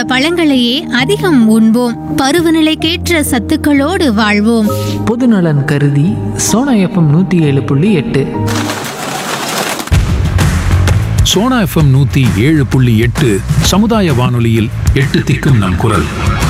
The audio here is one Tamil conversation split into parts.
பழங்களையே அதிகம் உண்போம் பருவநிலைக்கேற்ற சத்துக்களோடு வாழ்வோம் பொதுநலன் கருதி சோனா எஃப்எம் நூற்றி ஏழு புள்ளி எட்டு சோனா எஃப்எம் நூத்தி ஏழு புள்ளி எட்டு சமுதாய வானொலியில் எட்டு திக்கும் நம் குரல்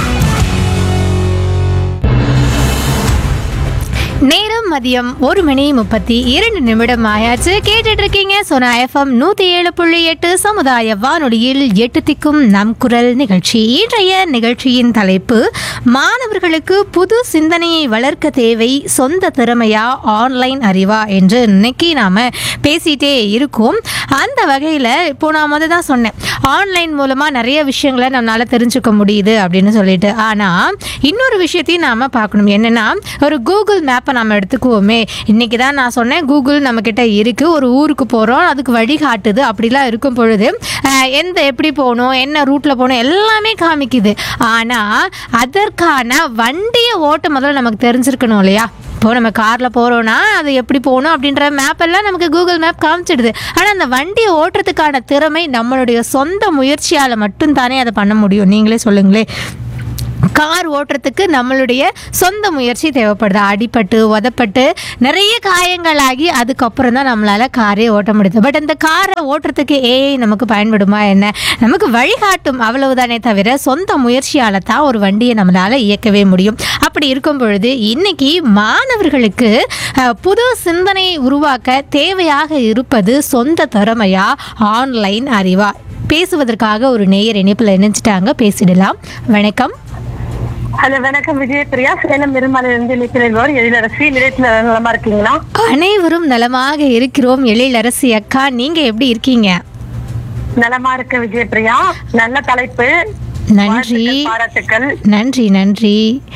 நேரம் மதியம் ஒரு மணி முப்பத்தி இரண்டு நிமிடம் ஆயாச்சு கேட்டுட்டு இருக்கீங்க சோனா எஃப்எம் நூத்தி ஏழு புள்ளி எட்டு சமுதாய வானொலியில் எட்டு திக்கும் நம் குரல் நிகழ்ச்சி இன்றைய நிகழ்ச்சியின் தலைப்பு மாணவர்களுக்கு புது சிந்தனையை வளர்க்க தேவை சொந்த திறமையா ஆன்லைன் அறிவா என்று இன்னைக்கு நாம பேசிட்டே இருக்கோம் அந்த வகையில் இப்போ நான் முத தான் சொன்னேன் ஆன்லைன் மூலமாக நிறைய விஷயங்களை நம்மளால தெரிஞ்சுக்க முடியுது அப்படின்னு சொல்லிட்டு ஆனால் இன்னொரு விஷயத்தையும் நாம பார்க்கணும் என்னன்னா ஒரு கூகுள் மேப்பை நம்ம எடுத்துக்குவோமே இன்னைக்கு தான் நான் சொன்னேன் கூகுள் நம்மக்கிட்ட இருக்கு ஒரு ஊருக்கு போகிறோம் அதுக்கு வழி காட்டுது அப்படிலாம் இருக்கும் பொழுது அஹ், எந்த எப்படி போகணும் என்ன ரூட்டில் போகணும் எல்லாமே காமிக்குது ஆனால் அதற்கான வண்டியை ஓட்ட முதல்ல நமக்கு தெரிஞ்சிருக்கணும் இல்லையா இப்போ நம்ம காரில் போகிறோன்னா அது எப்படி போகணும் அப்படின்ற மேப் எல்லாம் நமக்கு கூகுள் மேப் காமிச்சிடுது ஆனால் அந்த வண்டியை ஓட்டுறதுக்கான திறமை நம்மளுடைய சொந்த முயற்சியால் மட்டும்தானே அதை பண்ண முடியும் நீங்களே சொல்லுங்களே கார் ஓட்டுறதுக்கு நம்மளுடைய சொந்த முயற்சி தேவைப்படுது அடிபட்டு உதப்பட்டு நிறைய காயங்களாகி அதுக்கப்புறம் தான் நம்மளால் காரே ஓட்ட முடியுது பட் அந்த காரை ஓட்டுறதுக்கு ஏஐ நமக்கு பயன்படுமா என்ன நமக்கு வழிகாட்டும் அவ்வளவுதானே தவிர சொந்த முயற்சியால் தான் ஒரு வண்டியை நம்மளால் இயக்கவே முடியும் அப்படி இருக்கும் பொழுது இன்னைக்கு மாணவர்களுக்கு அஹ், புது சிந்தனையை உருவாக்க தேவையாக இருப்பது சொந்த திறமையா ஆன்லைன் அறிவா பேசுவதற்காக ஒரு நேயர் இணைப்பில் இணைஞ்சிட்டாங்க பேசிடலாம் வணக்கம் ஹலோ வணக்கம் விஜய் பிரியா சேலம் பெருமாள் இருந்து நிற்கிறவர் எழிலரசி நிலையத்துல நலமா இருக்கீங்களா அனைவரும் நலமாக இருக்கிறோம் எழிலரசி அக்கா நீங்க எப்படி இருக்கீங்க நலமா இருக்க விஜய் பிரியா நல்ல தலைப்பு நன்றி வாழ்த்துக்கள், பாராட்டுக்கள் நன்றி நன்றி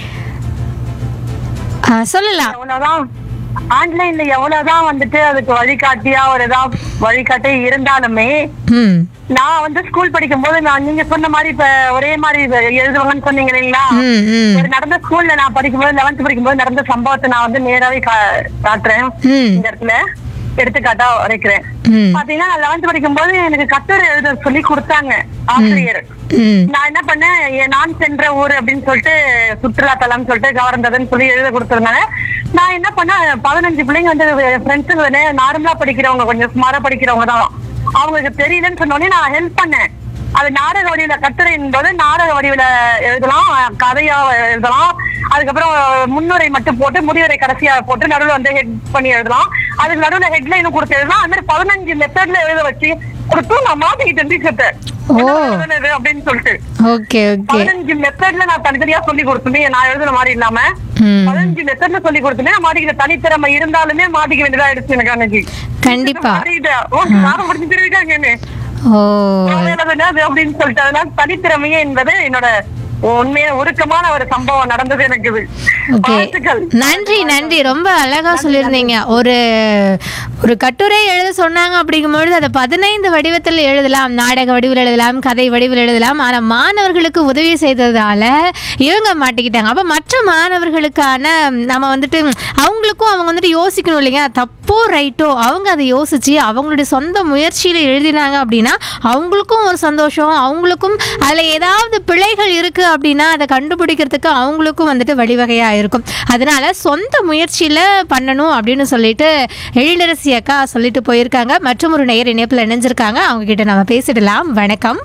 ஆ, சொல்லலாம் எவ்வளவுதான் ஆன்லைன்ல எவ்வளவுதான் வந்துட்டு அதுக்கு வழிகாட்டியா ஒரு ஏதா வழிகாட்டி இருந்தாலுமே ம் நான் வந்து ஸ்கூல் படிக்கும் போது நான் நீங்க சொன்ன மாதிரி இப்ப ஒரே மாதிரி எழுதுவாங்கன்னு சொன்னீங்க இல்லைங்களா ம் ம் ஒரு நடந்த ஸ்கூல்ல நான் படிக்கும்போது லெவன்த் படிக்கும்போது நடந்த சம்பவத்தை நான் வந்து நேராவே கா- காட்டுறேன் ம் இந்த இடத்துல எடுத்துக்காட்டா வரைக்கிறேன் ம் பாத்தீங்கன்னா லெவன்த் படிக்கும்போது எனக்கு கட்டுரை எழுத சொல்லி கொடுத்தாங்க ஆசிரியர் ம் நான் என்ன பண்ணேன் எ- நான் சென்ற ஊர் அப்படின்னு சொல்லிட்டு சுற்றுலா தலம் சொல்லிட்டு கவர்ந்ததுன்னு சொல்லி எழுத கொடுத்ததுனால நான் என்ன பண்ணேன் பதினஞ்சு பிள்ளைங்க வந்து ஃப்ரெண்ட்ஸுங்க நார்மலா படிக்கிறவங்க கொஞ்சம் சுமாரா படிக்கிறவங்க தான் அவங்களுக்கு தெரியலன்னு சொன்னோடனே நான் ஹெல்ப் பண்ணேன் அது நாடக வடிவில கட்டுரை என்பது நாடக வடிவில எழுதலாம் கதையா எழுதலாம் அதுக்கப்புறம் முன்னுரை மட்டும் போட்டு முடிவுரை கடைசியா போட்டு நடுவுல வந்து ஹெட் பண்ணி எழுதலாம் அதுக்கு நடுவுல ஹெட்லைனும் கொடுத்து எழுதலாம் அது மாதிரி பதினஞ்சு மெத்தட்ல எழுத வச்சு கொடுத்து நான் மாட்டிக்கிட்டேன் டீச்சர்ட்ட ஓ. என்ன எழுதுனது அப்படின்னு சொல்லிட்டு ஓகே ஓகே பதினஞ்சு மெத்தட்ல நான் தனித்தனியா சொல்லி கொடுத்துமே நான் எழுதுன மாதிரி இல்லாம ம் பதினஞ்சு மெத்தட்ல சொல்லி கொடுத்துமே நான் மாட்டிக்கிட்ட தனித்திறமை இருந்தாலுமே மாட்டிக்க வேண்டியதா ஆயிடுச்சு எனக்கு அன்னைக்கு கண்டிப்பா மாட்டிக்கிட்டேன். ஓ யாரும் முடிஞ்சு தெரிவிக்காங்க ஓ அப்படின்னு சொல்லிட்டு அதனால தனித்திறமையே என்பது என்னோட உண்மையா உருக்கமான ஒரு சம்பவம் நடந்தது எனக்கு இது. ஓகே வாழ்த்துக்கள். நன்றி நன்றி ரொம்ப அழகா சொல்லியிருந்தீங்க ஒரு ஒரு கட்டுரை எழுத சொன்னாங்க அப்படிங்கும்பொழுது அதை பதினைந்து வடிவத்தில் எழுதலாம் நாடக வடிவில் எழுதலாம் கதை வடிவில் எழுதலாம் ஆனால் மாணவர்களுக்கு உதவி செய்ததால இவங்க மாட்டிக்கிட்டாங்க அப்போ மற்ற மாணவர்களுக்கான நம்ம வந்துட்டு அவங்களுக்கும் அவங்க வந்துட்டு யோசிக்கணும் இல்லைங்க தப்போ ரைட்டோ அவங்க அதை யோசிச்சு அவங்களுடைய சொந்த முயற்சியில் எழுதினாங்க அப்படின்னா அவங்களுக்கும் ஒரு சந்தோஷம் அவங்களுக்கும் அதில் ஏதாவது பிழைகள் இருக்கு அப்படின்னா அதை கண்டுபிடிக்கிறதுக்கு அவங்களுக்கும் வந்துட்டு வழிவகையாக இருக்கும் அதனால சொந்த முயற்சியில் பண்ணணும் அப்படின்னு சொல்லிட்டு எழிலரசி அக்கா சொல்லிட்டு போயிருக்காங்க மற்றும் ஒரு நேர் இணைப்பில் இணைஞ்சிருக்காங்க அவங்க கிட்ட நம்ம பேசிடலாம் வணக்கம்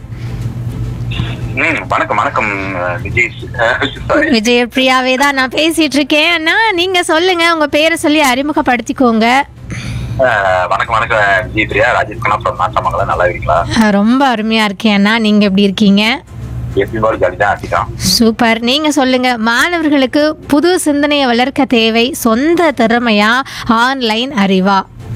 ம் வணக்கம் வணக்கம் அஹ், விஜய் சாரி விஜயபிரியாவே தான் நான் பேசிட்டு இருக்கேன் அண்ணா நீங்க சொல்லுங்க உங்க பேரை சொல்லி அறிமுகப்படுத்திக்கோங்க வணக்கம் வணக்கம் விஜய் பிரியா ராஜேஷ் கண்ணா ஃப்ரம் நாட்டமங்கலம் நல்லா இருக்கீங்களா அஹ் ரொம்ப அருமையா இருக்கேன் அண்ணா நீங்க எப்படி இருக்கீங்க எப்படி போல ஜாலி தான் ஆட்டிக்கலாம் சூப்பர் நீங்க சொல்லுங்க மாணவர்களுக்கு புது சிந்தனையை வளர்க்க தேவை சொந்த திறமையா ஆன்லைன் அறிவா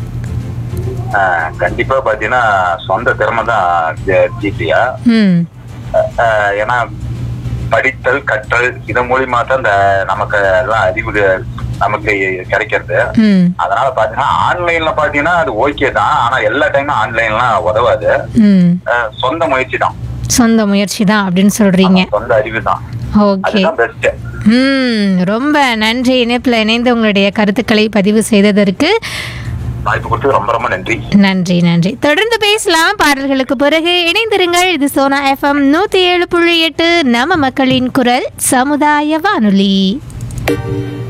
அஹ், கண்டிப்பா பாத்தீங்கன்னா சொந்த திறமை தான் விஜய் பிரியா ம் அஹ், ஏன்னா படித்தல் கற்றல் இதன் மூலியமா தான் இந்த நமக்கு எல்லாம் அறிவு நமக்கு கிடைக்கிறது ம் அதனால பாத்தீங்கன்னா ஆன்லைன்ல பாத்தீங்கன்னா அது ஓகே தான் ஆனா எல்லா டைமும் ஆன்லைன்லாம் உதவாது ம் அஹ், சொந்த முயற்சி தான் சொந்த முயற்சி தான் அப்படின்னு சொல்றீங்க சொந்த அறிவு தான் ஓகே அதுதான் பெஸ்ட் ம் ரொம்ப நன்றி இணைப்பில் இணைந்து உங்களுடைய கருத்துக்களை பதிவு செய்ததற்கு வாய்ப்பு கொடுத்து ரொம்ப ரொம்ப நன்றி நன்றி நன்றி தொடர்ந்து பேசலாம் பாடல்களுக்கு பிறகு இணைந்திருங்கள் இது சோனா எஃப்எம் நூத்தி ஏழு புள்ளி எட்டு நம்ம மக்களின் குரல் சமுதாய வானொலி